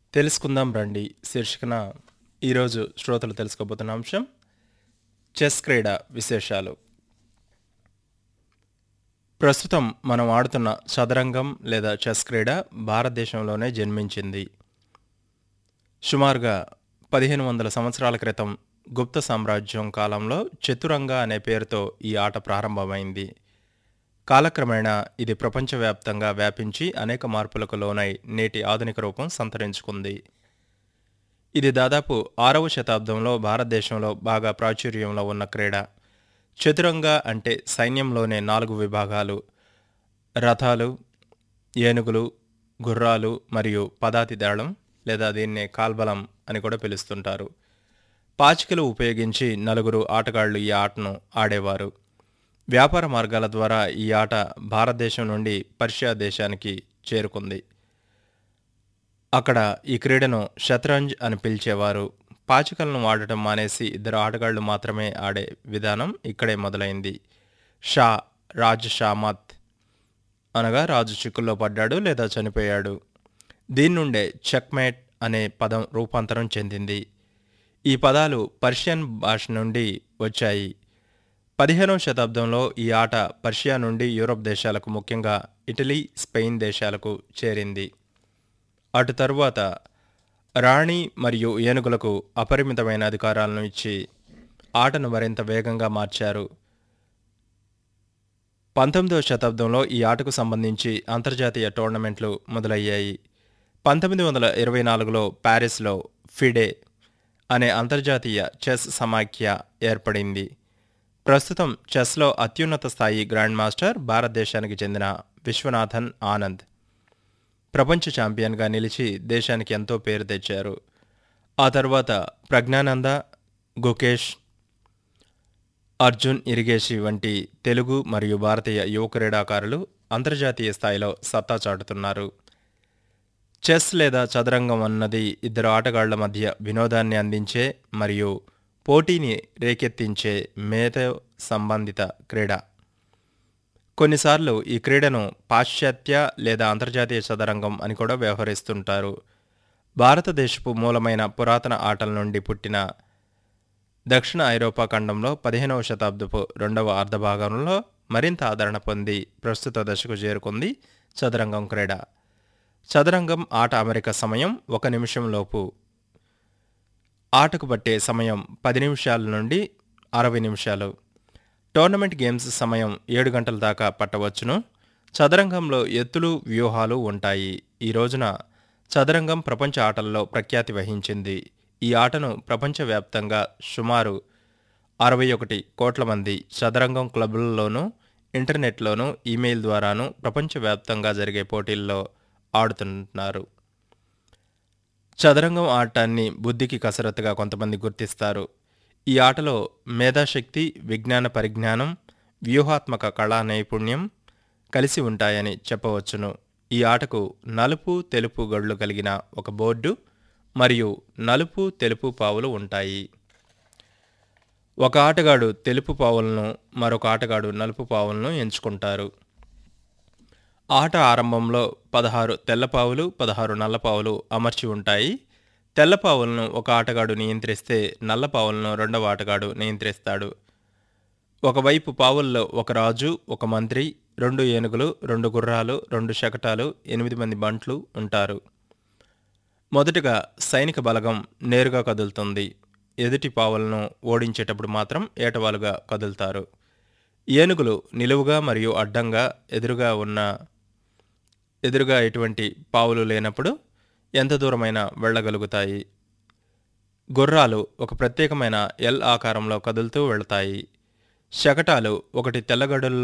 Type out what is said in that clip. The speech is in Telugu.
తెలుసుకుందాం రండి శీర్షికన ఈరోజు శ్రోతలు తెలుసుకోబోతున్న అంశం చెస్ క్రీడ విశేషాలు ప్రస్తుతం మనం ఆడుతున్న చదరంగం లేదా చెస్ క్రీడ భారతదేశంలోనే జన్మించింది సుమారుగా పదిహేను వందల సంవత్సరాల క్రితం గుప్త సామ్రాజ్యం కాలంలో చతురంగ అనే పేరుతో ఈ ఆట ప్రారంభమైంది కాలక్రమేణా ఇది ప్రపంచవ్యాప్తంగా వ్యాపించి అనేక మార్పులకు లోనై నేటి ఆధునిక రూపం సంతరించుకుంది ఇది దాదాపు ఆరవ శతాబ్దంలో భారతదేశంలో బాగా ప్రాచుర్యంలో ఉన్న క్రీడ చతురంగ అంటే సైన్యంలోనే నాలుగు విభాగాలు రథాలు ఏనుగులు గుర్రాలు మరియు పదాతి దళం లేదా దీన్నే కాల్బలం అని కూడా పిలుస్తుంటారు పాచికలు ఉపయోగించి నలుగురు ఆటగాళ్లు ఈ ఆటను ఆడేవారు వ్యాపార మార్గాల ద్వారా ఈ ఆట భారతదేశం నుండి పర్షియా దేశానికి చేరుకుంది అక్కడ ఈ క్రీడను షత్రంజ్ అని పిలిచేవారు పాచికలను వాడటం మానేసి ఇద్దరు ఆటగాళ్లు మాత్రమే ఆడే విధానం ఇక్కడే మొదలైంది షా రాజ్ షామత్ అనగా రాజు చిక్కుల్లో పడ్డాడు లేదా చనిపోయాడు దీని నుండే చెక్మేట్ అనే పదం రూపాంతరం చెందింది ఈ పదాలు పర్షియన్ భాష నుండి వచ్చాయి పదిహేనవ శతాబ్దంలో ఈ ఆట పర్షియా నుండి యూరోప్ దేశాలకు ముఖ్యంగా ఇటలీ స్పెయిన్ దేశాలకు చేరింది అటు తరువాత రాణి మరియు ఏనుగులకు అపరిమితమైన అధికారాలను ఇచ్చి ఆటను మరింత వేగంగా మార్చారు పంతొమ్మిదవ శతాబ్దంలో ఈ ఆటకు సంబంధించి అంతర్జాతీయ టోర్నమెంట్లు మొదలయ్యాయి పంతొమ్మిది వందల ఇరవై నాలుగులో ప్యారిస్లో ఫిడే అనే అంతర్జాతీయ చెస్ సమాఖ్య ఏర్పడింది ప్రస్తుతం చెస్లో అత్యున్నత స్థాయి గ్రాండ్ మాస్టర్ భారతదేశానికి చెందిన విశ్వనాథన్ ఆనంద్ ప్రపంచ ఛాంపియన్గా నిలిచి దేశానికి ఎంతో పేరు తెచ్చారు ఆ తర్వాత ప్రజ్ఞానంద గుకేష్ అర్జున్ ఇరిగేషి వంటి తెలుగు మరియు భారతీయ యువ క్రీడాకారులు అంతర్జాతీయ స్థాయిలో సత్తా చాటుతున్నారు చెస్ లేదా చదరంగం అన్నది ఇద్దరు ఆటగాళ్ల మధ్య వినోదాన్ని అందించే మరియు పోటీని రేకెత్తించే మేధ సంబంధిత క్రీడ కొన్నిసార్లు ఈ క్రీడను పాశ్చాత్య లేదా అంతర్జాతీయ చదరంగం అని కూడా వ్యవహరిస్తుంటారు భారతదేశపు మూలమైన పురాతన ఆటల నుండి పుట్టిన దక్షిణ ఐరోపా ఖండంలో పదిహేనవ శతాబ్దపు రెండవ అర్ధభాగంలో మరింత ఆదరణ పొంది ప్రస్తుత దశకు చేరుకుంది చదరంగం క్రీడ చదరంగం ఆట అమెరికా సమయం ఒక నిమిషంలోపు ఆటకు పట్టే సమయం పది నిమిషాల నుండి అరవై నిమిషాలు టోర్నమెంట్ గేమ్స్ సమయం ఏడు గంటల దాకా పట్టవచ్చును చదరంగంలో ఎత్తులు వ్యూహాలు ఉంటాయి ఈ రోజున చదరంగం ప్రపంచ ఆటల్లో ప్రఖ్యాతి వహించింది ఈ ఆటను ప్రపంచవ్యాప్తంగా సుమారు అరవై ఒకటి కోట్ల మంది చదరంగం క్లబ్లలోనూ ఇంటర్నెట్లోనూ ఈమెయిల్ ద్వారాను ప్రపంచవ్యాప్తంగా జరిగే పోటీల్లో ఆడుతున్నారు చదరంగం ఆటాన్ని బుద్ధికి కసరత్తుగా కొంతమంది గుర్తిస్తారు ఈ ఆటలో మేధాశక్తి విజ్ఞాన పరిజ్ఞానం వ్యూహాత్మక కళా నైపుణ్యం కలిసి ఉంటాయని చెప్పవచ్చును ఈ ఆటకు నలుపు తెలుపు గడులు కలిగిన ఒక బోర్డు మరియు నలుపు తెలుపు పావులు ఉంటాయి ఒక ఆటగాడు తెలుపు పావులను మరొక ఆటగాడు నలుపు పావులను ఎంచుకుంటారు ఆట ఆరంభంలో పదహారు తెల్లపావులు పదహారు నల్లపావులు అమర్చి ఉంటాయి తెల్లపావులను ఒక ఆటగాడు నియంత్రిస్తే నల్లపావులను రెండవ ఆటగాడు నియంత్రిస్తాడు ఒకవైపు పావుల్లో ఒక రాజు ఒక మంత్రి రెండు ఏనుగులు రెండు గుర్రాలు రెండు శకటాలు ఎనిమిది మంది బంట్లు ఉంటారు మొదటగా సైనిక బలగం నేరుగా కదులుతుంది ఎదుటి పావులను ఓడించేటప్పుడు మాత్రం ఏటవాలుగా కదులుతారు ఏనుగులు నిలువుగా మరియు అడ్డంగా ఎదురుగా ఉన్న ఎదురుగా ఎటువంటి పావులు లేనప్పుడు ఎంత దూరమైనా వెళ్ళగలుగుతాయి గుర్రాలు ఒక ప్రత్యేకమైన ఎల్ ఆకారంలో కదులుతూ వెళతాయి శకటాలు ఒకటి తెల్లగడుల్లో